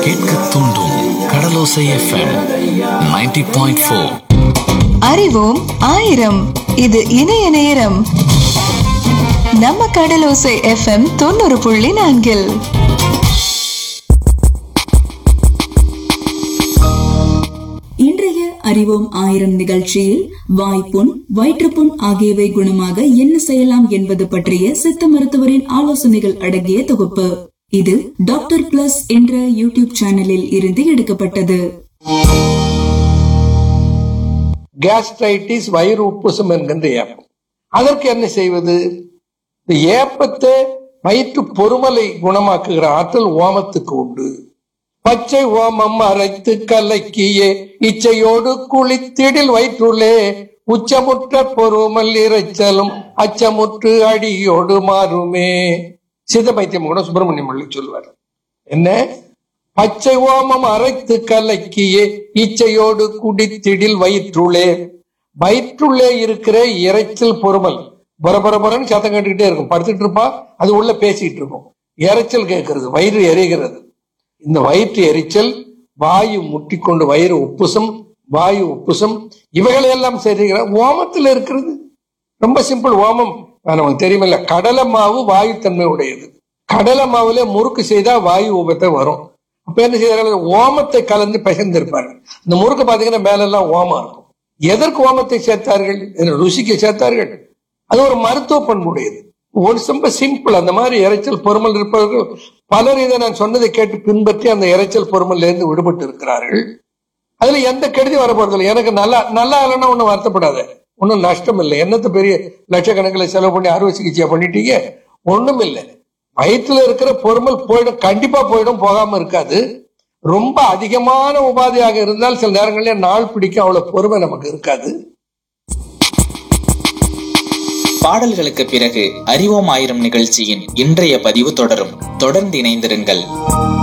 கேட்க தூண்டும் கடலோசை FM 90.4 point four அறிவோம் ஆயிரம் இது இணைய நேரம் நம்ம கடலோசை எஃப்எம் தொண்ணூறு புள்ளி நான்கில் இன்றைய அறிவோம் ஆயிரம் நிகழ்ச்சியில் வாய்ப்புண் வயிற்றுப்புண் ஆகியவை குணமாக என்ன செய்யலாம் என்பது பற்றிய சித்த மருத்துவரின் ஆலோசனைகள் அடங்கிய தொகுப்பு இது டாக்டர் பிளஸ் என்ற யூடியூப் சேனலில் இருந்து எடுக்கப்பட்டது கேஸ்ட்ரைட்டிஸ் வயிறு உப்புசம் என்கின்ற ஏப்பம் அதற்கு என்ன செய்வது இந்த ஏப்பத்தை வயிற்று பொறுமலை குணமாக்குகிற ஆற்றல் ஓமத்துக்கு உண்டு பச்சை ஓமம் அரைத்து கலக்கியே இச்சையோடு குளித்திடில் வயிற்றுள்ளே உச்சமுற்ற பொறுமல் இறைச்சலும் அச்சமுற்று அடியோடு மாறுமே சித்த பைத்தியம் கூட சுப்பிரமணியம் பிள்ளை சொல்லுவார் என்ன பச்சை ஓமம் அரைத்து கலக்கியே இச்சையோடு குடித்திடில் வயிற்றுள்ளே வயிற்றுள்ளே இருக்கிற இறைச்சல் பொறுமல் பரபரபரன்னு சத்தம் கேட்டுக்கிட்டே இருக்கும் படுத்துட்டு இருப்பா அது உள்ள பேசிட்டு இருக்கும் இறைச்சல் கேட்கறது வயிறு எரிகிறது இந்த வயிற்று எரிச்சல் வாயு முட்டிக்கொண்டு வயிறு உப்புசம் வாயு உப்புசம் இவைகளை எல்லாம் சரிகிற ஓமத்தில் இருக்கிறது ரொம்ப சிம்பிள் ஓமம் நமக்கு தெரியுமில்ல கடலை மாவு வாயு தன்மை உடையது கடலை மாவுல முறுக்கு செய்தா வாயு உபத்தை வரும் அப்ப என்ன செய்யறாங்க ஓமத்தை கலந்து பிசைந்திருப்பாரு இந்த முறுக்கு பாத்தீங்கன்னா மேலெல்லாம் ஓமம் இருக்கும் எதற்கு ஓமத்தை சேர்த்தார்கள் என்ன ருசிக்கு சேர்த்தார்கள் அது ஒரு மருத்துவ பண்புடையது ஒரு ரொம்ப சிம்பிள் அந்த மாதிரி இறைச்சல் பொறுமல் இருப்பவர்கள் பலர் இதை நான் சொன்னதை கேட்டு பின்பற்றி அந்த இறைச்சல் பொறுமல்ல இருந்து விடுபட்டு இருக்கிறார்கள் அதுல எந்த கெடுதி வரப்போறது இல்லை எனக்கு நல்லா நல்லா இல்லைன்னா ஒன்றும் வருத்தப்படாத ஒன்றும் நஷ்டம் இல்லை என்னத்த பெரிய லட்சக்கணக்கில் செலவு பண்ணி அறுவை சிகிச்சையை பண்ணிட்டீங்க ஒண்ணும் இல்லை வயிற்றுல இருக்கிற பொறுமல் போயிடும் கண்டிப்பா போயிடும் போகாம இருக்காது ரொம்ப அதிகமான உபாதையாக இருந்தால் சில நேரங்களிலே நாள் பிடிக்கும் அவ்வளவு பொறுமை நமக்கு இருக்காது பாடல்களுக்கு பிறகு அறிவோம் ஆயிரம் நிகழ்ச்சியின் இன்றைய பதிவு தொடரும் தொடர்ந்து இணைந்திருங்கள்